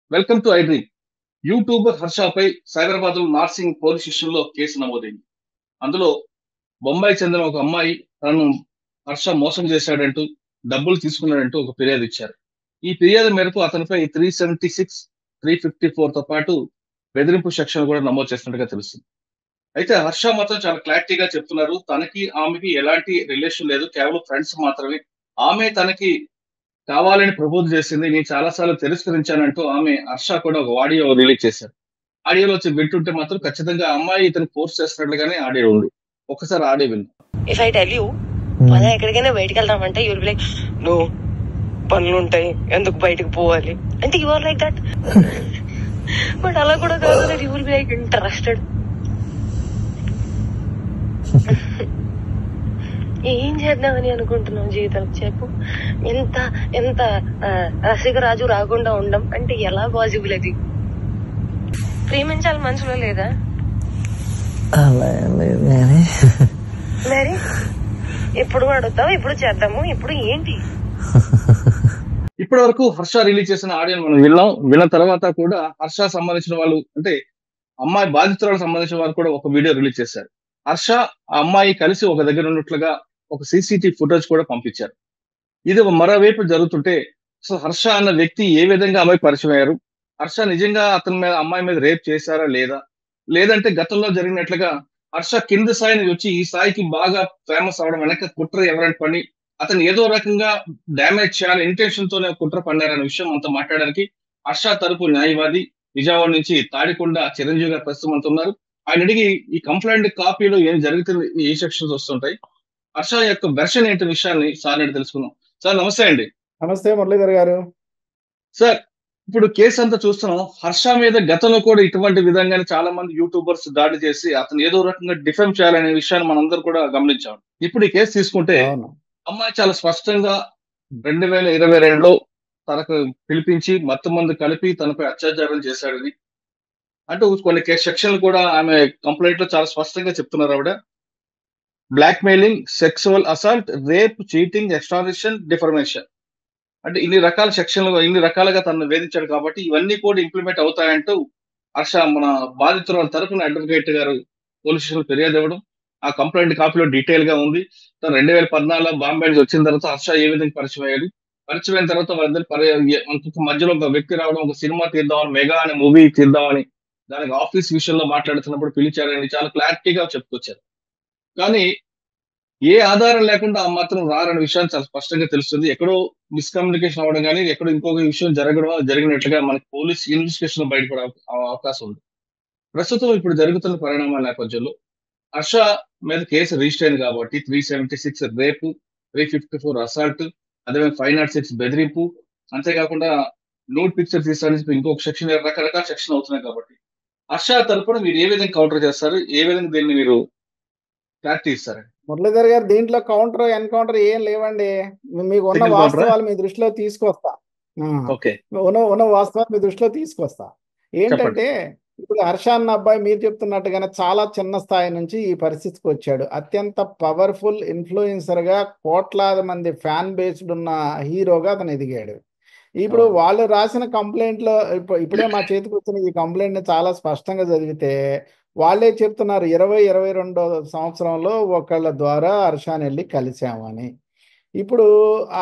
Welcome to iDream youtuber హర్షపై సైబరాబాద్ లో Narsing police station లో కేసు నమోదైంది అందులో బొంబాయి చెందిన ఒక అమ్మాయి తనను హర్ష మోసం చేశాడంటూ డబ్బులు తీసుకున్నాడంటూ ఒక ఫిర్యాదు ఇచ్చారు ఈ ఫిర్యాదు మేరకు అతనిపై three seventy six three fifty four తో పాటు బెదిరింపు సెక్షన్ కూడా నమోదు చేస్తున్నట్టుగా తెలుస్తుంది అయితే హర్ష మాత్రం చాలా క్లారిటీగా చెప్తున్నారు తనకి ఆమెకి ఎలాంటి రిలేషన్ లేదు కేవలం ఫ్రెండ్స్ మాత్రమే ఆమె తనకి కావాలని ప్రపోజ్ చేసింది నేను చాలా సార్లు తిరస్కరించానంటూ ఆమె హర్ష కూడా ఒక ఆడియో రిలీజ్ చేశారు ఆడియోలో వచ్చి వింటుంటే మాత్రం ఖచ్చితంగా అమ్మాయి ఇతను ఫోర్స్ చేస్తున్నట్లుగానే ఆడియో ఉంది ఒకసారి ఆడియో విందాం ఇఫ్ ఐ టెల్ యూ పద ఎక్కడికైనా బయటకు వెళ్దామంటే యూర్ లైక్ నో పనులు ఉంటాయి ఎందుకు బయటకు పోవాలి అంటే you are like that but అలా కూడా కాదు that you will be like interested ఏం చేద్దామని అనుకుంటున్నావు జీవితం చెప్పు ఎంత ఎంత ఆ, రసికరాజు రాకుండా ఉండం అంటే ఎలా పాసిబుల్ అది ప్రేమించాలి మనసులో లేదా అలా ఏం లేదు కానీ మరి ఇప్పుడు అడుగుతావు ఇప్పుడు చేద్దాము ఇప్పుడు ఏంటి ఇప్పటి వరకు హర్ష రిలీజ్ చేసిన ఆడియోని మనం విన్నాం విన్న తర్వాత కూడా హర్ష సంబంధించిన వాళ్ళు అంటే అమ్మాయి బాధితురాలకు సంబంధించిన వారు కూడా ఒక వీడియో రిలీజ్ చేశారు హర్ష ఆ అమ్మాయి కలిసి ఒక దగ్గర ఉన్నట్లుగా ఒక సీసీటీవీ ఫుటేజ్ కూడా పంపించారు ఇది మరోవైపు జరుగుతుంటే సో హర్ష అన్న వ్యక్తి ఏ విధంగా అమ్మాయి పరిచయం అయ్యారు హర్ష నిజంగా అతని మీద అమ్మాయి మీద రేప్ చేశారా లేదా లేదంటే గతంలో జరిగినట్లుగా హర్ష కింద స్థాయి నుంచి వచ్చి ఈ స్థాయికి బాగా ఫేమస్ అవడం వెనక కుట్ర ఎవరైనా పని అతను ఏదో రకంగా డ్యామేజ్ చేయాలి ఇంటెన్షన్ తోనే కుట్ర పన్నారనే విషయం అంతా మాట్లాడడానికి హర్ష తరపు న్యాయవాది విజయవాడ నుంచి తాడికొండ చిరంజీవి గారు ప్రస్తుతం అంత ఉన్నారు ఆయన అడిగి ఈ కంప్లైంట్ కాపీలో ఏం జరుగుతుంది ఏ సెక్షన్స్ వస్తుంటాయి హర్ష యొక్క వెర్షన్ ఏంటి విషయాన్ని సార్ అడిగి తెలుసుకుందాం సార్ నమస్తే అండి నమస్తే మురళీధర్ గారు సార్ ఇప్పుడు కేసు అంతా చూస్తున్నాం హర్ష మీద గతంలో కూడా ఇటువంటి విధంగానే చాలా మంది యూట్యూబర్స్ దాడి చేసి అతను ఏదో రకంగా డిఫెమ్ చేయాలనే విషయాన్ని మనందరూ కూడా గమనించాం ఇప్పుడు ఈ కేసు తీసుకుంటే అవును అమ్మాయి చాలా స్పష్టంగా రెండు వేల ఇరవై రెండులో తనకు పిలిపించి మొత్తం మంది కలిపి తనపై అత్యాచారం చేశాడని అంటూ కొన్ని కేసు సెక్షన్లు కూడా ఆమె కంప్లైంట్ లో చాలా స్పష్టంగా చెప్తున్నారు ఆవిడ blackmailing sexual assault rape cheating extortion defamation అంటే ఇన్ని రకాల సెక్షన్లు ఇన్ని రకాలుగా తనను వేధించాడు కాబట్టి ఇవన్నీ కూడా ఇంప్లిమెంట్ అవుతాయంటూ హర్ష మన బాధితురాల తరపున అడ్వకేట్ గారు పోలీస్ స్టేషన్ ఫిర్యాదు ఇవ్వడం ఆ కంప్లైంట్ కాపీలో డీటెయిల్ గా ఉంది తను రెండు వేల పద్నాలుగులో బాంబే నుంచి వచ్చిన తర్వాత హర్ష ఏ విధంగా పరిచయం అయ్యాడు పరిచయం అయిన తర్వాత వాళ్ళిద్దరు పరి ఇంకొక మధ్యలో ఒక వ్యక్తి రావడం ఒక సినిమా తీద్దామని మెగా అనే మూవీ తీద్దామని దానికి ఆఫీస్ విషయంలో మాట్లాడుతున్నప్పుడు పిలిచారని చాలా క్లారిటీగా చెప్పుకొచ్చారు కానీ ఏ ఆధారం లేకుండా ఆ మాత్రం రారనే విషయాన్ని చాలా స్పష్టంగా తెలుస్తుంది ఎక్కడో మిస్కమ్యూనికేషన్ అవ్వడం కానీ ఎక్కడో ఇంకొక విషయం జరగడం జరిగినట్లుగా మనకి పోలీస్ ఇన్వెస్టిగేషన్ లో బయటపడే అవ- అవకాశం ఉంది ప్రస్తుతం ఇప్పుడు జరుగుతున్న పరిణామాల నేపథ్యంలో హర్ష మీద కేసు రిజిస్టర్ అయింది కాబట్టి three seventy six rape three fifty four assault అదే ఫైవ్ నాట్ సిక్స్ బెదిరింపు అంతేకాకుండా నోట్ పిక్చర్ తీసడానికి ఇంకొక సెక్షన్ రకరకాల సెక్షన్ అవుతున్నాయి కాబట్టి హర్ష తరపున మీరు ఏ విధంగా కౌంటర్ చేస్తారు ఏ విధంగా దీన్ని మీరు క్లారిటీ ఇస్తారు మురళీధర్ గారు దీంట్లో కౌంటర్ ఎన్కౌంటర్ ఏం లేవండి మీ- మీకు ఉన్న Single counter ఆ? వాస్తవాలు మీ దృష్టిలో తీసుకొస్తా ఆ, ఓకే ఉన్న ఉన్న వాస్తవాలు మీ దృష్టిలో తీసుకొస్తా ఏంటంటే ఇప్పుడు హర్ష అన్న అబ్బాయి మీరు చెప్తున్నట్టుగానే చాలా చిన్న స్థాయి నుంచి ఈ పరిస్థితికి వచ్చాడు అత్యంత పవర్ఫుల్ ఇన్ఫ్లుయెన్సర్ గా కోట్లాది మంది ఫ్యాన్ బేస్డ్ ఉన్న హీరోగా అతను ఎదిగాడు ఇప్పుడు అవును. వాళ్ళు రాసిన కంప్లైంట్ లో ఇప్పు- ఇప్పుడే మా చేతికి వచ్చిన ఈ కంప్లైంట్ ని చాలా స్పష్టంగా చదివితే వాళ్ళే చెప్తున్నారు ఇరవై ఇరవై రెండో సంవత్సరంలో ఒకళ్ళ ద్వారా హర్షాన్ని వెళ్ళి కలిసామని ఇప్పుడు ఆ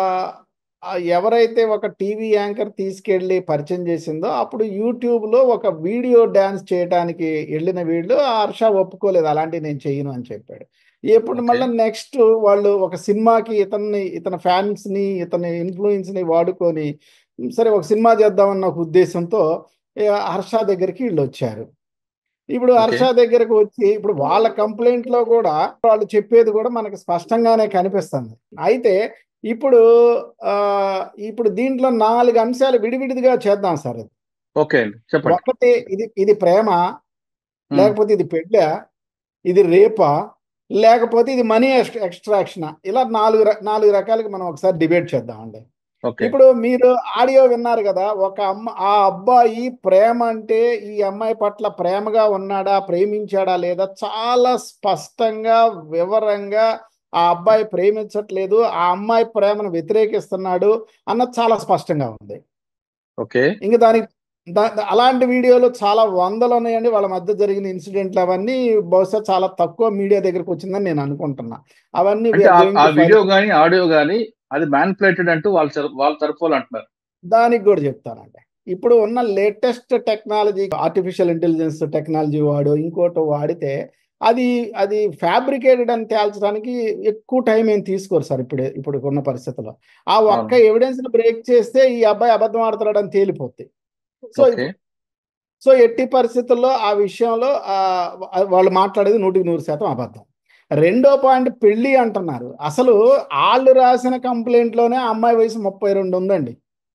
ఆ ఎవరైతే ఒక టీవీ యాంకర్ తీసుకెళ్ళి పరిచయం చేసిందో అప్పుడు యూట్యూబ్లో ఒక వీడియో డ్యాన్స్ చేయడానికి వెళ్ళిన వీళ్ళు ఆ హర్ష ఒప్పుకోలేదు అలాంటివి నేను చెయ్యను అని చెప్పాడు ఎప్పుడు Okay. మళ్ళీ నెక్స్ట్ వాళ్ళు ఒక సినిమాకి ఇతన్ని ఇతని ఫ్యాన్స్ ని ఇతని ఇన్ఫ్లుయెన్స్ ని వాడుకొని సరే ఒక సినిమా చేద్దామన్న ఒక ఉద్దేశంతో ఏ, హర్ష దగ్గరికి వీళ్ళు వచ్చారు ఇప్పుడు Okay. హర్ష దగ్గరకు వచ్చి ఇప్పుడు వాళ్ళ కంప్లైంట్ లో కూడా వాళ్ళు చెప్పేది కూడా మనకి స్పష్టంగానే కనిపిస్తుంది అయితే ఇప్పుడు ఆ ఇప్పుడు దీంట్లో నాలుగు అంశాలు విడివిడిగా చేద్దాం సార్ ఇది ఓకే అండి చెప్పండి ఒకటి ఇది ఇది ప్రేమ Hmm. లేకపోతే ఇది పెళ్ళ ఇది రేపా లేకపోతే ఇది మనీ ఎక్స్ట్రాక్షన్ ఇలా నాలుగు ర- నాలుగు రకాలుగా మనం ఒకసారి డిబేట్ చేద్దామండి ఓకే ఇప్పుడు మీరు ఆడియో విన్నారు కదా ఒక అమ్మ ఆ అబ్బాయి ప్రేమ అంటే ఈ అమ్మాయి పట్ల ప్రేమగా ఉన్నాడా ప్రేమించాడా లేదా చాలా స్పష్టంగా వివరంగా ఆ అబ్బాయి ప్రేమించట్లేదు ఆ అమ్మాయి ప్రేమను వ్యతిరేకిస్తున్నాడు అన్నది చాలా స్పష్టంగా ఉంది ఓకే ఇంక దానికి దా- దా- అలాంటి వీడియోలు చాలా వందలు ఉన్నాయండి వాళ్ళ మధ్య జరిగిన ఇన్సిడెంట్లు అవన్నీ బహుశా చాలా తక్కువ మీడియా దగ్గరకు వచ్చిందని నేను అనుకుంటున్నా అవన్నీ we అంటే are ఆ- going ఆ to find- వీడియో గానీ ఆడియో గానీ అది మ్యాన్పులేటెడ్ అంటూ వాళ్ళ తర- వాళ్ళ తరపు వాళ్ళు అంటున్నారు దానికి కూడా చెప్తానండి ఇప్పుడు ఉన్న latest technology artificial intelligence technology వాడు ఇంకోటి వాడితే అది అది ఫ్యాబ్రికేటెడ్ అని తేల్చడానికి ఎక్కువ టైం ఏం తీసుకోరు సార్ ఇప్పుడు ఇప్పుడు ఉన్న పరిస్థితుల్లో ఆ ఒక్క ఎవిడెన్స్ బ్రేక్ చేస్తే ఈ అబ్బాయి అబద్ధం ఆడుతున్నాడు అని తేలిపోద్ది సో ఓకే సో ఎట్టి పరిస్థితుల్లో ఆ విషయంలో ఆ, వాళ్ళు మాట్లాడేది నూటికి నూరు శాతం అబద్ధం రెండో పాయింట్ పెళ్లి అంటున్నారు అసలు వాళ్ళు రాసిన కంప్లైంట్లోనే ఆ అమ్మాయి వయసు ముప్పై రెండు ఉందండి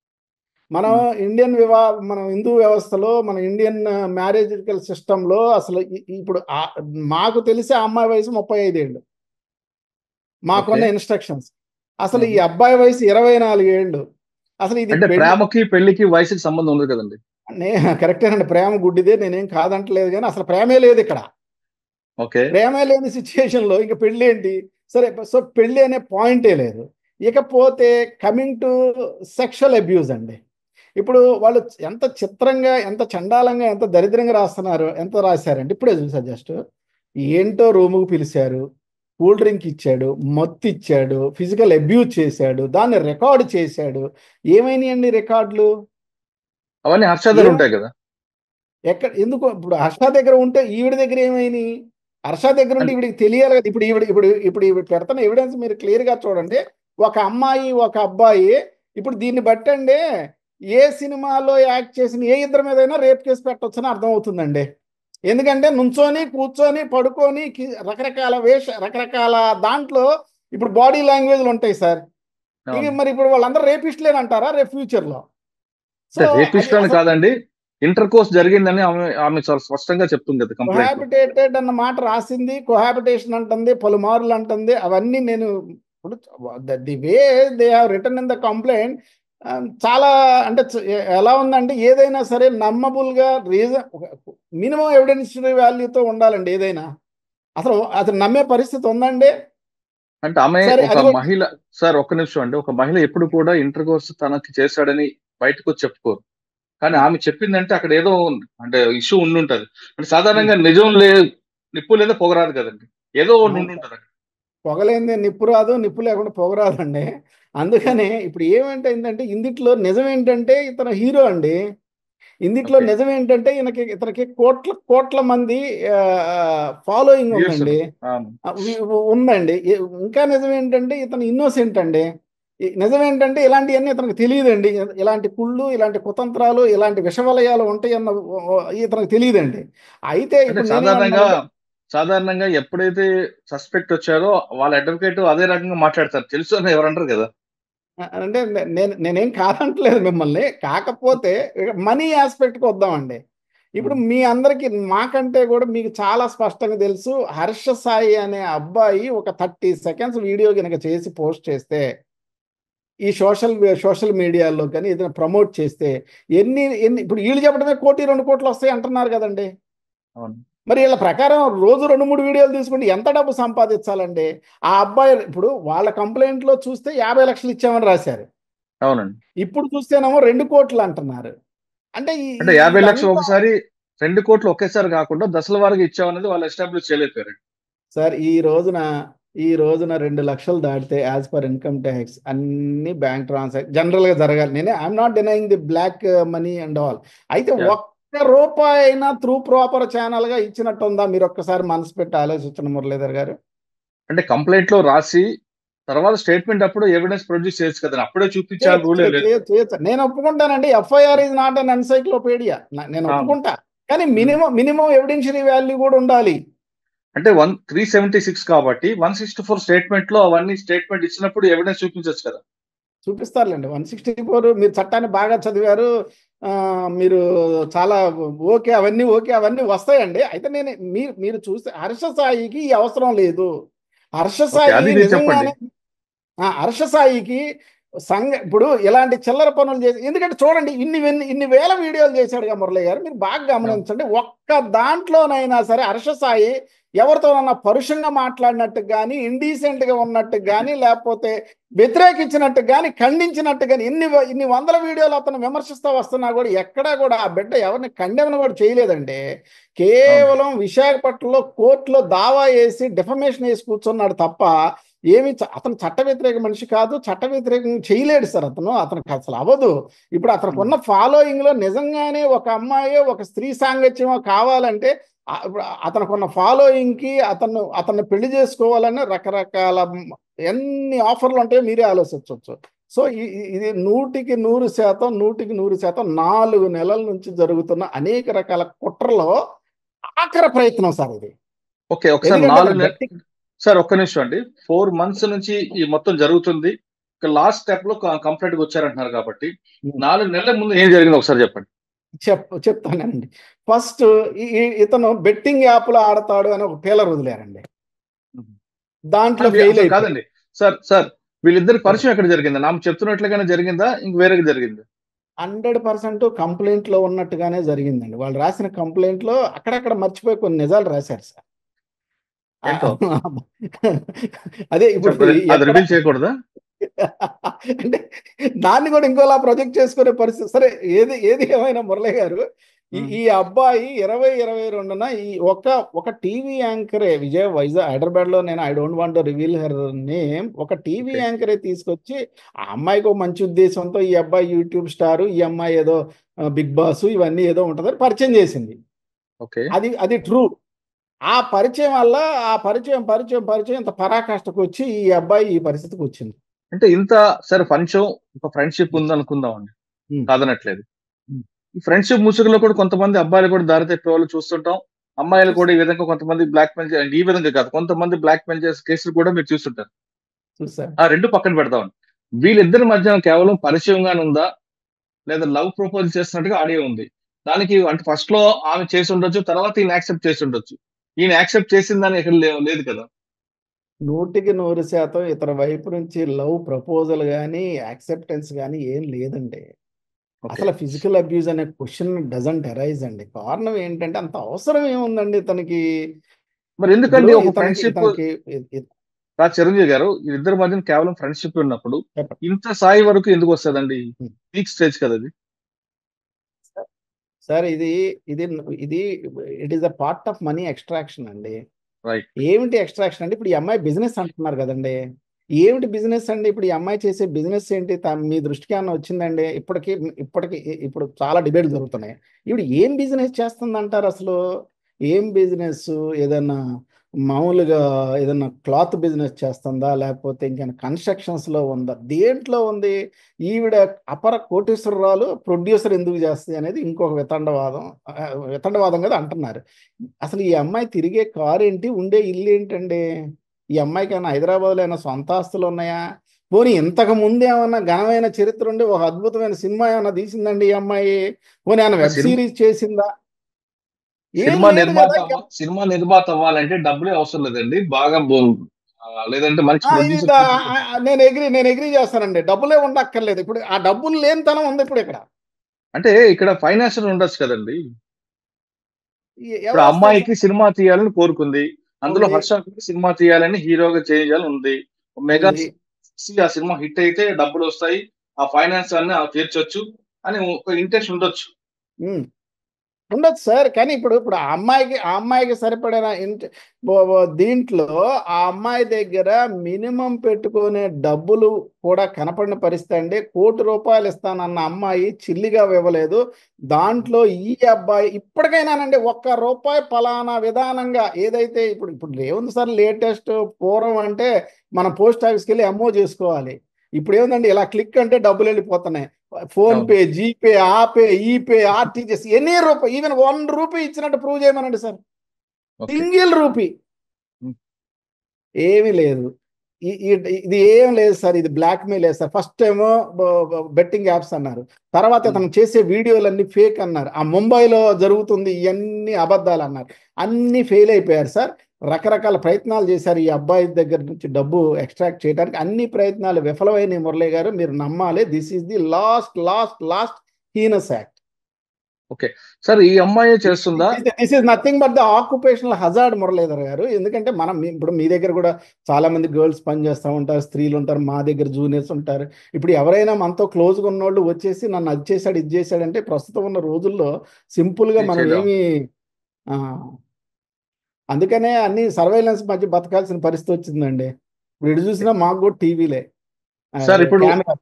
మనం ఇండియన్ వివా మనం హిందూ వ్యవస్థలో మన ఇండియన్ మ్యారేజికల్ సిస్టంలో అసలు ఇ- ఇప్పుడు ఆ- మాకు తెలిసి ఆ అమ్మాయి వయసు ముప్పై ఐదేళ్ళు మాకున్న Okay. ఇన్స్ట్రక్షన్స్ అసలు ఈ అబ్బాయి వయసు ఇరవై నాలుగు ఏళ్ళు అసలు ఇది అంటే పెళ్లి- ప్రేమకి పెళ్లికి వయసుకి సంబంధం ఉంది కదండి నే కరెక్టేనండి ప్రేమ గుడ్డిదే నేనేం కాదంటలేదు కానీ అసలు ప్రేమే లేదు ఇక్కడ ఓకే ప్రేమే లేని సిచ్యుయేషన్ లో ఇంకా పెళ్లి ఏంటి సరే సో పెళ్లి అనే పాయింటే లేదు ఇకపోతే కమింగ్ టు సెక్షువల్ అబ్యూజ్ అండి ఇప్పుడు వాళ్ళు ఎంత చిత్రంగా ఎంత చండాలంగా ఎంత దరిద్రంగా రాస్తున్నారు ఎంత రాశారండి ఇప్పుడే చూసా జస్ట్ ఏంటో రూముకు పిలిచారు కూల్ డ్రింక్ ఇచ్చాడు మత్తు ఇచ్చాడు ఫిజికల్ అబ్యూజ్ చేశాడు దాన్ని రికార్డ్ చేశాడు ఏమైనాయండి రికార్డులు అవన్నీ హర్ష దగ్గర ఏం- ఉంటాయి కదా ఎక్కడ ఎందుకు ఇప్పుడు హర్ష దగ్గర ఉంటే ఈవిడ దగ్గర ఏమైంది హర్ష దగ్గర ఉంటే ఈవిడికి తెలియాలి కదా ఇప్పుడు ఈవిడ ఇప్పుడు ఇప్పుడు ఈవిడ పెడుతున్న ఎవిడెన్స్ మీరు క్లియర్ గా చూడండి ఒక అమ్మాయి ఒక అబ్బాయి ఇప్పుడు దీన్ని బట్టండి ఏ సినిమాలో యాక్ట్ చేసిన ఏ ఇద్దరి మీదైనా రేప్ కేసు పెట్టొచ్చని అర్థం అవుతుందండి ఎందుకంటే నుంచొని కూర్చొని పడుకొని కి- రకరకాల వేష రకరకాల దాంట్లో ఇప్పుడు బాడీ లాంగ్వేజ్లు ఉంటాయి సార్ ఇక అవును. మరి ఇప్పుడు వాళ్ళందరూ రేపిస్ట్లేని అంటారా రేపు ఫ్యూచర్ లో సో రేపిస్ట్ అని అది అసలు- కాదండి ఇంటర్ కోర్స్ జరిగిందని ఆమె ఆమె చాలా స్పష్టంగా చెప్తుంది కదా కంప్లైంట్ కొహాబిటేటెడ్ అన్న మాట రాసింది కొహాబిటేషన్ అంటుంది పలుమార్లు అంటుంది అవన్నీ నేను ఇప్పుడు the way they have return in the complaint చాలా అంటే చ- ఎ- ఎలా ఉందంటే ఏదైనా సరే నమ్మబుల్ గా రీజన్ మినిమం ఎవిడెన్స్ వాల్యూతో ఉండాలండి ఏదైనా అసలు అసలు నమ్మే పరిస్థితి ఉందండి అంటే ఆమె సరే, ఒక అది కూడా- మహిళ సార్ ఒక్క నిమిషం అండి ఒక మహిళ ఎప్పుడు కూడా ఇంటర్ కోర్స్ తనకి చేశాడని బయటకు వచ్చి చెప్పుకోరు కానీ ఆమె చెప్పిందంటే అక్కడ ఏదో ఉంది. అంటే ఇష్యూ ఉండుంటది అంటే సాధారణంగా నిజం లే నిప్పు లేదా పొగరాదు కదండి ఏదో ఒకటి అవును. ఉండుంటది అక్కడ. పొగలేంది నిప్పు రాదు నిప్పు లేకుండా పొగరాదండి అందుకనే ఇప్పుడు ఏమంటే ఏంటంటే ఇందిట్లో నిజం ఏంటంటే ఇతను హీరో అండి ఇందిట్లో Okay. నిజం ఏంటంటే ఈయనకి ఇతనికి కోట్ల కోట్ల మంది ఫాలోయింగ్ Views ఉందండి అవును. ఆ, ఉ- ఉ- ఉందండి ఇ- ఇంకా నిజం ఏంటంటే ఇతను ఇన్నోసెంట్ అండి ఈ- నిజం ఏంటంటే ఇలాంటివన్నీ ఇతనికి తెలియదండి ఇలాంటి కుళ్ళు ఇలాంటి కుతంత్రాలు ఇలాంటి విషవలయాలు ఉంటాయన్న ఉ- ఉ- ఇతనికి తెలియదండి అయితే అంటే ఇప్పుడు సాధారణంగా నేనేమన్నానంటే- సాధారణంగా ఎప్పుడైతే సస్పెక్ట్ వచ్చారో వాళ్ళ అడ్వకేట్ అదే రకంగా మాట్లాడతారు తెలుసు అని ఎవరంటారు కదా అంటే నే- నేను నేనేం కాదంటలేదు మిమ్మల్ని కాకపోతే మనీ ఆస్పెక్ట్కి వద్దామండి ఇప్పుడు మీ అందరికి మాకంటే కూడా మీకు చాలా స్పష్టంగా తెలుసు హర్ష సాయి అనే అబ్బాయి ఒక థర్టీ సెకండ్స్ వీడియో కనుక చేసి పోస్ట్ చేస్తే ఈ సోషల్ సోషల్ మీడియాలో కానీ ఏదైనా ప్రమోట్ చేస్తే ఎన్ని ఎన్ని ఇప్పుడు వీళ్ళు చెప్పడమే కోటి రెండు కోట్లు వస్తాయి అంటున్నారు కదండి అవును మరి వీళ్ళ ప్రకారం రోజు రెండు మూడు వీడియోలు తీసుకుంటే ఎంత డబ్బు సంపాదించాలండి ఆ అబ్బాయి ఇప్పుడు వాళ్ళ కంప్లైంట్ లో చూస్తే యాభై లక్షలు ఇచ్చామని రాశారు అవునండి ఇప్పుడు చూస్తేనేమో రెండు కోట్లు అంటున్నారు అంటే ఈ- అంటే యాభై ఇదంతా- లక్షలు ఒకసారి రెండు కోట్లు ఒకేసారి కాకుండా దశల వారికి ఇచ్చామనేది వాళ్ళు ఎస్టాబ్లిష్ చేయలేకపోయారు సార్ ఈ రోజున ఈ రోజున రెండు లక్షలు దాటితే యాజ్ పర్ ఇన్కమ్ ట్యాక్స్ అన్ని బ్యాంక్ ట్రాన్సాక్షన్ జనరల్ గా జరగాలి నేనే I'm not denying the black money and all అయితే Yeah. ఒక్క రూపాయి అయినా త్రూ ప్రాపర్ ఛానల్ గా ఇచ్చినట్టు ఉందా మీరు ఒక్కసారి మనసు పెట్టి ఆలోచించండి మురళీధర్ గారు అంటే కంప్లైంట్ లో రాసి తర్వాత స్టేట్మెంట్ అప్పుడు ఎవిడెన్స్ ప్రొడ్యూస్ చేయొచ్చు కదా అప్పుడే చూపించాలి రూలే లేదు చేయొచ్చు, చేయొచ్చు. నేను ఒప్పుకుంటానండి FIR is not an encyclopedia నేను అవును. ఒప్పుకుంటా కానీ మినిమం మినిమం ఎవిడెన్షియరీ వాల్యూ కూడా ఉండాలి అంటే వన్ త్రీ సెవెంటీ సిక్స్ కాబట్టి వన్ సిక్స్టీ ఫోర్ స్టేట్మెంట్ లో అవన్నీ స్టేట్మెంట్ ఇచ్చినప్పుడు ఎవిడెన్స్ చూపించవచ్చు కదా చూపిస్తారులేండి వన్ సిక్స్టీ ఫోర్ మీరు చట్టాన్ని బాగా చదివారు ఆ, మీరు చాలా ఓకే అవన్నీ ఓకే అవన్నీ వస్తాయండి అయితే నేను మీరు మీరు చూస్తే హర్ష సాయికి ఈ అవసరం లేదు హర్ష Okay, అది సాయి మీరు నిజంగానే ఆ, హర్ష సాయికి సంఘ ఇప్పుడు ఇలాంటి చిల్లర పనులు చేసి ఎందుకంటే చూడండి ఇన్ని ఇన్ని ఇన్ని వేల వీడియోలు చేశాడుగా మురళి గారు మీరు బాగా గమనించండి ఒక్క దాంట్లోనైనా సరే హర్షసాయి ఎవరితోనన్నా పరుషంగా మాట్లాడినట్టు కానీ ఇండీసెంట్ గా ఉన్నట్టు కానీ లేకపోతే వ్యతిరేకించినట్టు కానీ ఖండించినట్టు కానీ ఇన్ని వ- ఇన్ని వందల వీడియోలు అతను విమర్శిస్తూ వస్తున్నా కూడా ఎక్కడా కూడా ఆ బిడ్డ ఎవరిని ఖండన కూడా చేయలేదండి కేవలం విశాఖపట్నంలో కోర్టులో దావా వేసి డిఫమేషన్ వేసి కూర్చున్నాడు తప్ప ఏమి చ- అతను చట్ట వ్యతిరేక మనిషి కాదు చట్ట వ్యతిరేకం చేయలేడు సార్ అతను అతనికి అసలు అవ్వదు ఇప్పుడు అతనికి ఉన్న ఫాలోయింగ్ లో నిజంగానే ఒక అమ్మాయి ఒక స్త్రీ సాంగత్యమో కావాలంటే ఆ- ఇప్పుడు అతనికి ఉన్న ఫాలోయింగ్ కి అతను అతన్ని పెళ్లి చేసుకోవాలని రకరకాల మ్- ఎన్ని ఆఫర్లు ఉంటాయో మీరే ఆలోచించవచ్చు సో ఈ- ఈ- ఇది నూటికి నూరు శాతం నూటికి నూరు శాతం నాలుగు నెలల నుంచి జరుగుతున్న అనేక రకాల కుట్రలో ఆఖరి ప్రయత్నం సార్ ఇది ఓకే ఒకసారి ఎందుకంటే నాలుగు నె- గట్టి- సార్ ఒక్క నిమిషం అండి ఫోర్ మంత్స్ నుంచి ఈ మొత్తం జరుగుతుంది లాస్ట్ స్టెప్ లో కంప్లీట్ గా వచ్చారంటున్నారు కాబట్టి Hmm. నాలుగు నెలల ముందు ఏం జరిగింది ఒకసారి చెప్పండి చెప్ చెప్తానండి ఫస్ట్ ఇతను బెట్టింగ్ యాప్లో ఆడతాడు అని ఒక పేలర్ వదిలేరండి Mhm. దాంట్లో అసలు ఫెయిల్ అయిపోయి కాదండి సార్ సార్ వీళ్ళిద్దరి పరిచయం ఎక్కడ జరిగిందా నామ చెప్తున్నట్లుగానే జరిగిందా ఇంక వేరేగా జరిగింది హండ్రెడ్ పర్సెంట్ కంప్లైంట్ లో ఉన్నట్టుగానే జరిగిందండి వాళ్ళు రాసిన కంప్లైంట్ లో అక్కడక్కడ మర్చిపోయి కొన్ని నిజాలు రాశారు సార్ ఏంటో? అదే ఇప్పుడు చెప్పండి. అది ఎక్కడ- రివీల్ చేయకూడదా అంటే దాన్ని కూడా ఇంకోలా ప్రొజెక్ట్ చేసుకునే పరిస్థితి సరే ఏది ఏది ఏమైనా మురళి గారు ఈ Hmm. ఈ అబ్బాయి ఇరవై ఇరవై రెండున ఈ ఒక ఒక టీవీ యాంకరే విజయ్ వైజాగ్ హైదరాబాద్ లో నేను I don't want reveal her name ఒక టీవీ Okay. యాంకరే తీసుకొచ్చి ఆ అమ్మాయికి ఒక మంచి ఉద్దేశంతో ఈ అబ్బాయి యూట్యూబ్ స్టార్ ఈ అమ్మాయి ఏదో బిగ్ బాస్ ఇవన్నీ ఏదో ఉంటుందని పరిచయం చేసింది ఓకే అది అది ట్రూ ఆ పరిచయం వల్ల ఆ పరిచయం పరిచయం పరిచయం ఇంత పరాకాష్ఠకు వచ్చి ఈ అబ్బాయి ఈ పరిస్థితికి వచ్చింది అంటే ఇంత సరే ఫన్ షో ఒక ఫ్రెండ్షిప్ ఉంది అనుకుందామండి Hmm. కాదనట్లేదు Hmm. ఈ ఫ్రెండ్షిప్ ముసుగులో కూడా కొంతమంది అబ్బాయిలు కూడా దారి తప్పే వాళ్ళు చూస్తుంటాం అమ్మాయిలు కూడా ఈ విధంగా కొంతమంది బ్లాక్ మెయిల్ చే- ఈ విధంగా కాదు కొంతమంది బ్లాక్ మెయిల్ చేసే కేసులు కూడా మీరు చూస్తుంటారు చూసారు ఆ రెండు పక్కన పెడతామండి వీళ్ళిద్దరి మధ్య కేవలం పరిచయంగానే ఉందా లేదా లవ్ ప్రపోజ్ చేస్తున్నట్టుగా ఆడియో ఉంది దానికి అంటే ఫస్ట్ లో ఆమె చేసి ఉండొచ్చు తర్వాత ఈయన యాక్సెప్ట్ చేసి ఉండొచ్చు ఈయన యాక్సెప్ట్ చేసిందని ఇక్కడ లే- లేదు కదా నూటికి నూరు శాతం ఇతర వైపు నుంచి లవ్ ప్రపోజల్ కానీ యాక్సెప్టెన్స్ కానీ ఏం లేదండి Okay. అసలు ఫిజికల్ అబ్యూజ్ అనే క్వశ్చన్ డజంట్ అరైజ్ అండి కారణం ఏంటంటే అంత అవసరం ఏముందండి తనకి మరి ఎందుకండి ఇప్పుడు ఒక ఇతనికి- ఫ్రెండ్షిప్ ఇతనికి ఇ- ఇ- రాజ్ చిరంజీవి గారు ఇద్దరి మధ్య కేవలం ఫ్రెండ్షిప్ ఉన్నప్పుడు చెప్పండి. ఇంత స్థాయి వరకు ఎందుకు వస్తుందండి Hmm. పీక్ స్టేజ్ కదా అది సార్ ఇది ఇది ఇది it is a part of money extraction అండి రైట్ ఏమిటి ఎక్స్ట్రాక్షన్ అంటే ఇప్పుడు ఈ అమ్మాయి బిజినెస్ అంటున్నారు కదండి ఏమిటి బిజినెస్ అండి ఇప్పుడు ఈ అమ్మాయి చేసే బిజినెస్ ఏంటి తా- మీ దృష్టికి ఏమన్నా వచ్చిందండి ఇప్పటికి ఇప్పటికి ఇప్పుడు చాలా డిబేట్లు జరుగుతున్నాయి ఇప్పుడు ఏం బిజినెస్ చేస్తుంది అంటారు అసలు ఏం బిజినెస్ ఏదైనా మామూలుగా ఏదైనా క్లాత్ బిజినెస్ చేస్తుందా లేకపోతే ఇంకేమైనా కన్స్ట్రక్షన్స్ లో ఉందా దేంట్లో ఉంది ఈవిడ అపర కోటేశ్వరరాలు ప్రొడ్యూసర్ ఎందుకు చేస్తుంది అనేది ఇంకొక వితండవాదం ఆ, వితండవాదం కదా అంటున్నారు అసలు ఈ అమ్మాయి తిరిగే కారు ఏంటి ఉండే ఇల్లు ఏంటండి ఈ అమ్మాయికి ఏమైనా హైదరాబాద్లో ఏమైనా సొంత ఆస్తులు ఉన్నాయా పోనీ ఇంతకు ముందు ఏమన్నా ఘనమైన చరిత్ర ఉండి ఒక అద్భుతమైన సినిమా ఏమైనా తీసిందండి ఈ అమ్మాయి పోనీ ఏమైనా వెబ్ సినిమా- సిరీస్ చేసిందా ఏం సినిమా లేదు నిర్మాత కదా. అవ్వ- సినిమా నిర్మాత అవ్వాలంటే డబ్బులే అవసరం లేదండి బాగా బో- ఆ, లేదంటే మంచి ఆ, ఇది ప్రొడ్యూసర్ దా- ఆ, ఆ, నేను ఎగ్రీ నేను ఎగ్రీ చేస్తానండి డబ్బులే ఉండక్కర్లేదు ఇప్పుడు ఆ డబ్బులు లేని తనం ఉంది ఇప్పుడు ఇక్కడ అంటే ఇక్కడ ఫైనాన్షియల్ ఉండొచ్చు కదండి ఎ- ఇప్పుడు ఎవరు ఆ అమ్మాయికి సినిమా తీయాలని కోరుకుంది అందులో ఉంది. హర్షకి సినిమా తీయాలని హీరోగా చేయాలని ఉంది మెగా ఉంది. ఆ సినిమా హిట్ అయితే డబ్బులు వస్తాయి ఆ ఫైనాన్స్ అన్ని ఆ తీర్చొచ్చు అని ఒక ఇంట్రెస్ట్ ఉండొచ్చు ఉమ్. ఉండొచ్చు సార్ కానీ ఇప్పుడు ఇప్పుడు ఆ అమ్మాయికి ఆ అమ్మాయికి సరిపడిన ఇంట బో- బో- దీంట్లో ఆ అమ్మాయి దగ్గర మినిమం పెట్టుకునే డబ్బులు కూడా కనపడిన పరిస్థితి అండి కోటి రూపాయలు ఇస్తానన్న అమ్మాయి చిల్లిగా ఇవ్వలేదు దాంట్లో ఈ అబ్బాయి ఇప్పటికైనానండి ఒక్క రూపాయి ఫలానా విధానంగా ఏదైతే ఇప్పుడు ఇప్పుడు ఏముంది సార్ లేటెస్ట్ పూర్వం అంటే మనం పోస్ట్ ఆఫీస్కి వెళ్ళి అమ్మో చేసుకోవాలి ఇప్పుడు ఏముందండి ఇలా క్లిక్ అంటే డబ్బులు వెళ్ళిపోతున్నాయి ఫోన్ అవును. పే జీపే ఆ పే ఈ పే ఆర్టీజీఎస్ ఎన్ని రూపాయి ఈవెన్ వన్ రూపీ ఇచ్చినట్టు ప్రూవ్ చేయమనండి sir okay single rupee Hmm. ఏమీ లేదు ఈ- ఈ- ఇది ఏం లేదు సార్ ఇది బ్లాక్ మెయిల్ లేదు సార్ ఫస్ట్ ఏమో బెట్టింగ్ యాప్స్ అన్నారు తర్వాత Hmm. అతను చేసే వీడియోలన్నీ ఫేక్ అన్నారు ఆ ముంబైలో జరుగుతుంది ఇవన్నీ అబద్ధాలు అన్నారు అన్ని ఫెయిల్ అయిపోయారు సార్ రకరకాల ప్రయత్నాలు చేశారు ఈ అబ్బాయి దగ్గర నుంచి డబ్బు ఎక్స్ట్రాక్ట్ చేయడానికి అన్ని ప్రయత్నాలు విఫలమైన మురళి గారు మీరు నమ్మాలి this is the last last last heinous act sir ఈ అమ్మాయి చేస్తుందా this is nothing but the occupational hazard Muralidhar గారు ఎందుకంటే మనం మీ- ఇప్పుడు మీ దగ్గర కూడా చాలా మంది గర్ల్స్ పని చేస్తూ ఉంటారు స్త్రీలు ఉంటారు మా దగ్గర జూనియర్స్ ఉంటారు ఇప్పుడు ఎవరైనా మనతో క్లోజ్గా ఉన్నోళ్ళు వచ్చేసి నన్ను అది చేశాడు ఇది చేశాడంటే ప్రస్తుతం ఉన్న రోజుల్లో సింపుల్గా మనం చేయలేం. ఏమి ఆ, అందుకనే అన్ని సర్వైలెన్స్ మధ్య బతకాల్సిన పరిస్థితి వచ్చిందండి ఇప్పుడు ఇటు చూసినా మాకు కూడా టీవీలే సార్, ఇప్పుడు- కెమెరా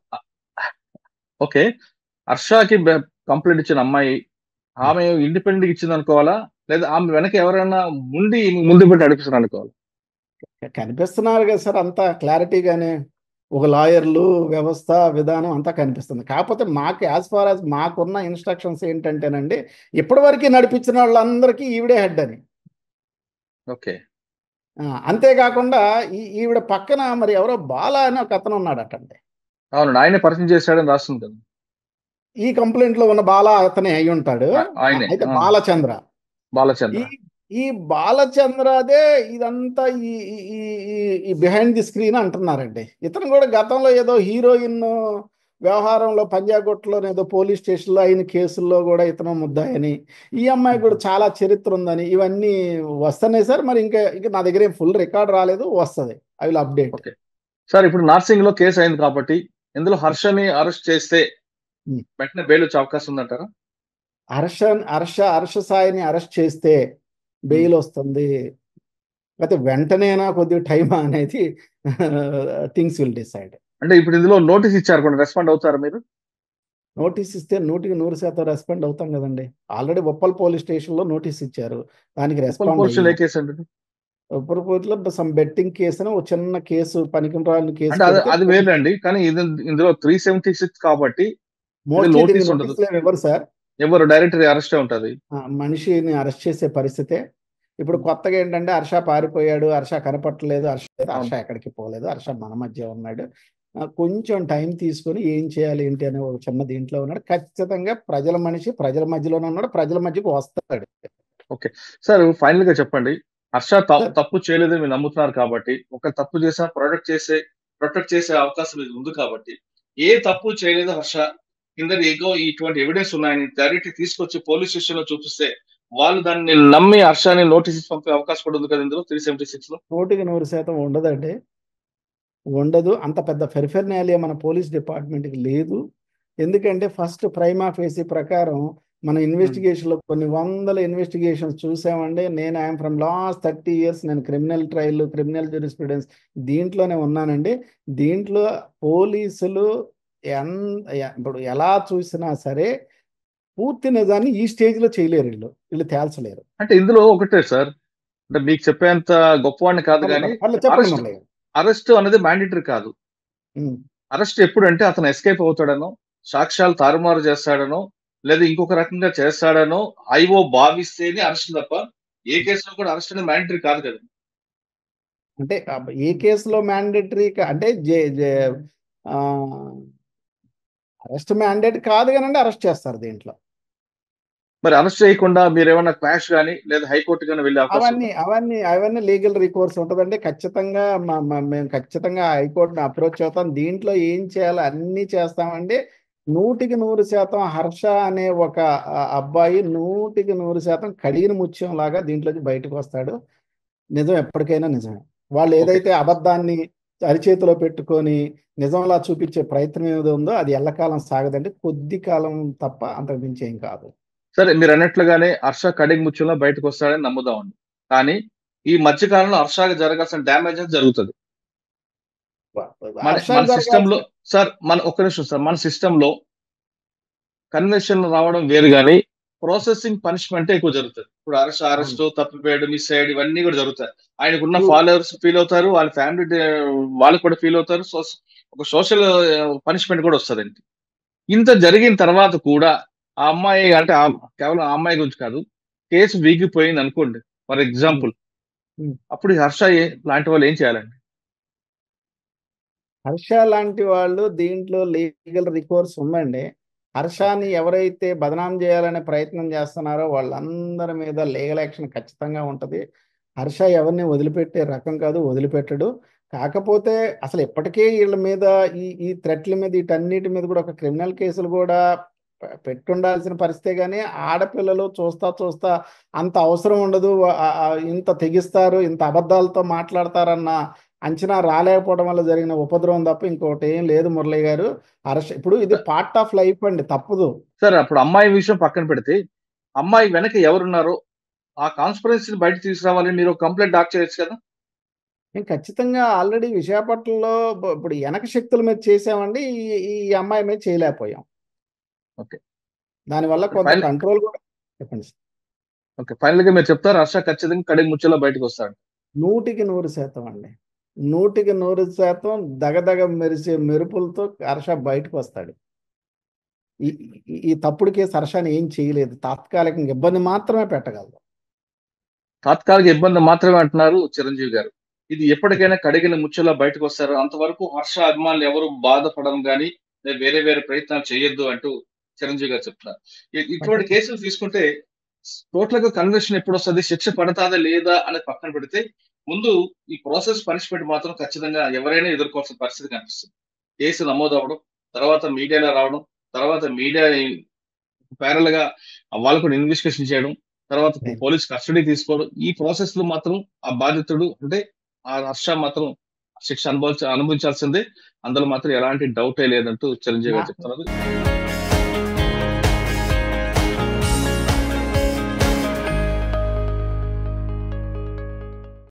ఓకే హర్షకి కంప్లైంట్ ఇచ్చిన అమ్మాయి ఆమె ఇండిపెండెంట్ ఇచ్చింది అనుకోవాలా లేదా ఆమె వెనక ఎవరైనా ముందు ముందు పెట్టి నడిపిస్తున్నారు అనుకోవాలి కనిపిస్తున్నారు కదా సార్ అంతా క్లారిటీగానే ఒక లాయర్లు వ్యవస్థ విధానం అంతా కనిపిస్తుంది కాకపోతే మాకు యాజ్ ఫార్ యాజ్ మాకున్న ఇన్స్ట్రక్షన్స్ ఏంటంటేనండి ఇప్పటివరకు నడిపించిన వాళ్ళందరికీ ఈవిడే హెడ్ అని ఓకే ఆ, అంతేకాకుండా ఈ ఈవిడ పక్కన మరి ఎవరో బాల అని ఒక అతను ఉన్నాడటండి అవునండి ఆయన పరిచయం చేశాడని రాస్తుంది కదా ఈ కంప్లైంట్ లో ఉన్న బాల అతనే అయి ఉంటాడు ఆ- ఆయనే అయితే ఆ, బాలచంద్ర బాలచంద్ర ఈ ఈ బాలచంద్రదే ఇదంతా ఈ ఈ- ఈ- ఈ- ఈ బిహైండ్ ది స్క్రీన్ అంటున్నారండి ఇతను కూడా గతంలో ఏదో హీరోయిన్ వ్యవహారంలో పంజాగుట్టలో ఏదో పోలీస్ స్టేషన్లో అయిన కేసుల్లో కూడా ఇతను ముద్దాయని ఈ అమ్మాయి కూడా చాలా చరిత్ర ఉందని ఇవన్నీ వస్తున్నాయి సార్ మరి ఇంకా ఇంకా నా దగ్గర ఫుల్ రికార్డ్ రాలేదు వస్తుంది I will update okay sir ఇప్పుడు నార్సింగ్ లో కేసు అయింది కాబట్టి ఇందులో హర్షని అరెస్ట్ చేస్తే Hmm. వెంటనే బెయిల్ వచ్చే అవకాశం ఉందంటారా హర్ష హర్ష హర్ష సాయిని అరెస్ట్ చేస్తే బెయిల్ వస్తుంది అయితే వెంటనేనా కొద్దిగా టైమా అనేది థింగ్స్ విల్ డిసైడ్ అంటే ఇప్పుడు ఇందులో నోటీస్ ఇచ్చారు కొన్ని రెస్పాండ్ అవుతారా మీరు నోటీస్ ఇస్తే నూటికి నూరు శాతం రెస్పాండ్ అవుతాం కదండి ఆల్రెడీ ఉప్పల్ పోలీస్ స్టేషన్ లో నోటీస్ ఇచ్చారు దానికి రెస్పాండ్ పోలీసులు ఏ కేసు అండి ఉప్పల్ పోలీసులో సమ్ బెట్టింగ్ కేసు అని ఒక చిన్న కేసు పనికిరాని కేసు అంటే అది అది వేరండి కానీ ఇది ఇందులో త్రీ సెవెంటీ సిక్స్ కాబట్టి మోస్ట్లీ notice దీనికి ఉండదు. notice ఏమి ఇవ్వరు సార్ ఎవరు డైరెక్ట్ అరెస్ట్ ఉంటది ఆ, మనిషిని అరెస్ట్ చేసే పరిస్థితే ఇప్పుడు కొత్తగా ఏంటంటే హర్ష పారిపోయాడు హర్ష కనపట్టలేదు హర్ష లేదు, హర్ష ఎక్కడికి పోలేదు హర్ష మన మధ్య ఉన్నాడు ఆ, కొంచెం టైం తీసుకొని ఏం చేయాలి ఏంటి అనే ఒక చిన్న దీంట్లో ఉన్నాడు ఖచ్చితంగా ప్రజల మనిషి ప్రజల మధ్యలోనే ఉన్నాడు ప్రజల మధ్యకు వస్తాడు సార్ ఫైనల్ గా చెప్పండి హర్ష త- Sir. తప్పు చేయలేదని మీరు నమ్ముతున్నారు కాబట్టి ఒక తప్పు చేసినా ప్రొటెక్ట్ చేసే ప్రొటెక్ట్ చేసే అవకాశం ఇది ఉంది కాబట్టి ఏ తప్పు చేయలేదు హర్ష కింద ఏగో ఇటువంటి ఎవిడెన్స్ ఉన్నాయని డైరెక్ట్ తీసుకొచ్చి పోలీస్ స్టేషన్ లో చూపిస్తే వాళ్ళు దాన్ని నమ్మి హర్షని నోటీస్ పంపే అవకాశం కూడా ఉంది కదా ఇందులో త్రీ సెవెంటీ సిక్స్ లో నూటికి నూరు శాతం ఉండదండి ఉండదు అంత పెద్ద ఫెర్ఫెర్నాలియా మన పోలీస్ డిపార్ట్మెంట్కి లేదు ఎందుకంటే ఫస్ట్ ప్రైమా ఫేసీ ప్రకారం మన ఇన్వెస్టిగేషన్లో కొన్ని వందల ఇన్వెస్టిగేషన్స్ చూసామండి నేను I'm from last thirty years నేను క్రిమినల్ ట్రయల్ క్రిమినల్ జూరిస్ప్రుడెన్స్ దీంట్లోనే ఉన్నానండి దీంట్లో పోలీసులు ఎన్ ఎ- ఇప్పుడు ఎలా చూసినా సరే పూర్తి నిజాన్ని ఈ స్టేజ్లో చేయలేరు వీళ్ళు వీళ్ళు తేల్చలేరు అంటే ఇందులో ఒకటే సార్ అంటే మీకు చెప్పేంత గొప్పవాడిని కాదు కానీ పర్లేదు, చెప్పండి arrest- మురళి గారు. అరెస్ట్ అనేది మ్యాండేటరీ కాదు ఉమ్. అరెస్ట్ ఎప్పుడు అంటే అతను ఎస్కేప్ అవుతాడనో సాక్ష్యాలు తారుమారు చేస్తాడనో లేదా ఇంకొక రకంగా చేస్తాడనో ఐఓ భావిస్తేనే అరెస్ట్ తప్ప ఏ కేసులో కూడా అరెస్ట్ అనేది మ్యాండేటరీ కాదు కదా అంటే అబ్బ- ఏ కేసులో మ్యాండేటరీ అంటే జే జే అరెస్ట్ మ్యాండేట్ కాదు కానండి అరెస్ట్ చేస్తారు దీంట్లో మరి అరెస్ట్ చేయకుండా మీరు ఏమైనా క్లాష్ కానీ లేదా హైకోర్టు కానీ వెళ్ళే అవకాశం అవన్నీ అవన్నీ అవన్నీ లీగల్ రికోర్స్ ఉంటుందండి ఖచ్చితంగా మా- మా- మేము ఖచ్చితంగా హైకోర్టుని అప్రోచ్ అవుతాం దీంట్లో ఏం చేయాలో అన్నీ చేస్తామండి నూటికి నూరు శాతం హర్ష అనే ఒక ఆ, అబ్బాయి నూటికి నూరు శాతం కడిగిన ముత్యం లాగా దీంట్లోకి బయటకు వస్తాడు నిజం ఎప్పటికైనా నిజమే వాళ్ళు ఏదైతే అబద్ధాన్ని అరిచేతిలో పెట్టుకొని నిజంలా చూపించే ప్రయత్నం ఏదో ఉందో అది ఎల్లకాలం సాగదండి కొద్ది కాలం తప్ప అంతకు మించి ఏం కాదు సరే మీరు అన్నట్లుగానే హర్ష కడింగ్ ముత్యంలో బయటకు వస్తాడని నమ్ముదామండి కానీ ఈ మధ్య కాలంలో హర్షకి జరగాల్సిన డ్యామేజ్ అనేది జరుగుతుంది మన హర్ష మన సిస్టమ్ లో జరగాల్సిన- సార్ మన ఒక్క నిమిషం సార్ మన సిస్టమ్ లో కన్వెన్షన్ రావడం వేరు కానీ ప్రాసెసింగ్ పనిష్మెంట్ ఎక్కువ జరుగుతుంది ఇప్పుడు అరెస్ట్ అరెస్ట్ తప్పిపోయాడు మిస్ అయ్యాడు ఇవన్నీ కూడా జరుగుతాయి ఆయనకున్న Hmm. ఫాలోవర్స్ ఫీల్ అవుతారు వాళ్ళ ఫ్యామిలీ వాళ్ళు కూడా ఫీల్ అవుతారు సో ఒక సోషల్ పనిష్మెంట్ కూడా వస్తుందండి ఇంత జరిగిన తర్వాత కూడా ఆ అమ్మాయి అంటే ఆ- కేవలం ఆ అమ్మాయి గురించి కాదు కేసు వీగిపోయింది అనుకోండి ఫర్ ఎగ్జాంపుల్ Hmm. అప్పుడు ఈ హర్ష ఏ- లాంటి వాళ్ళు ఏం చేయాలండి హర్ష లాంటి వాళ్ళు దీంట్లో లీగల్ రికోర్స్ ఉందండి హర్షాని ఎవరైతే బదనాం చేయాలనే ప్రయత్నం చేస్తున్నారో వాళ్ళందరి మీద లీగల్ యాక్షన్ ఖచ్చితంగా ఉంటుంది హర్ష ఎవరిని వదిలిపెట్టే రకం కాదు వదిలిపెట్టడు కాకపోతే అసలు ఎప్పటికే వీళ్ళ మీద ఈ ఈ థ్రెట్ల మీద వీటన్నిటి మీద కూడా ఒక క్రిమినల్ కేసులు కూడా పె- పెట్టుండాల్సిన పరిస్థితే కానీ ఆడపిల్లలు చూస్తా చూస్తా అంత అవసరం ఉండదు ఆ- ఆ ఇంత తెగిస్తారు ఇంత అబద్ధాలతో మాట్లాడతారన్న అంచనా రాలేకపోవడం వల్ల జరిగిన ఉపద్రవం తప్ప ఇంకోటి ఏం లేదు మురళి గారు హర్ష ఇప్పుడు ఇది పార్ట్ ఆఫ్ లైఫ్ అండి తప్పదు సార్ అప్పుడు అమ్మాయి విషయం పక్కన పెడితే అమ్మాయి వెనక ఎవరున్నారో ఆ కాన్స్పరెన్సీని బయట తీసుకురావాలని మీరు కంప్లైంట్ డాక్ చేయొచ్చు కదా మేము ఖచ్చితంగా ఆల్రెడీ విశాఖపట్నంలో బ- ఇప్పుడు వెనక శక్తుల మీద చేసామండి ఈ ఈ అమ్మాయి మీద చేయలేకపోయాం ఓకే. దానివల్ల కొంత ఫైనల్- కంట్రోల్ కూడా చెప్పండి సార్. ఓకే ఫైనల్ గా మీరు చెప్తారు హర్ష ఖచ్చితంగా కడిగి ముచ్చలో బయటకు వస్తాడు నూటికి నూరు శాతం అండి నూటికి నూరు శాతం దగదగ మెరిసే మెరుపులతో హర్ష బయటకు వస్తాడు ఈ ఈ- ఈ తప్పుడు కేసు హర్షని ఏం చేయలేదు తాత్కాలికంగా ఇబ్బంది మాత్రమే పెట్టగలదు తాత్కాలిక ఇబ్బంది మాత్రమే అంటున్నారు చిరంజీవి గారు ఇది ఎప్పటికైనా కడిగిన ముచ్చలా బయటకు వస్తారు అంతవరకు హర్ష అభిమానులు ఎవరు బాధపడడం కానీ వేరే వేరే ప్రయత్నాలు చేయొద్దు అంటూ చిరంజీవి గారు చెప్తున్నారు ఇ- ఇటువంటి కేసులు తీసుకుంటే టోటల్ గా కన్వెన్షన్ ఎప్పుడు వస్తుంది శిక్ష పడతాదా లేదా అనేది పక్కన పెడితే ముందు ఈ ప్రాసెస్ పనిష్మెంట్ మాత్రం ఖచ్చితంగా ఎవరైనా ఎదుర్కోవాల్సిన పరిస్థితి కనిపిస్తుంది కేసు నమోదు అవ్వడం తర్వాత మీడియాలో రావడం తర్వాత మీడియా ప్యారల్ గా వాళ్ళు కూడా ఇన్వెస్టిగేషన్ చేయడం తర్వాత పోలీస్ కస్టడీ తీసుకోవడం ఈ ప్రాసెస్ లో మాత్రం ఆ బాధితుడు అంటే ఆ హర్ష మాత్రం శిక్ష అనుభవించ అనుభవించాల్సిందే అందులో మాత్రం ఎలాంటి డౌటే లేదంటూ చిరంజీవి గారు చెప్తున్నారు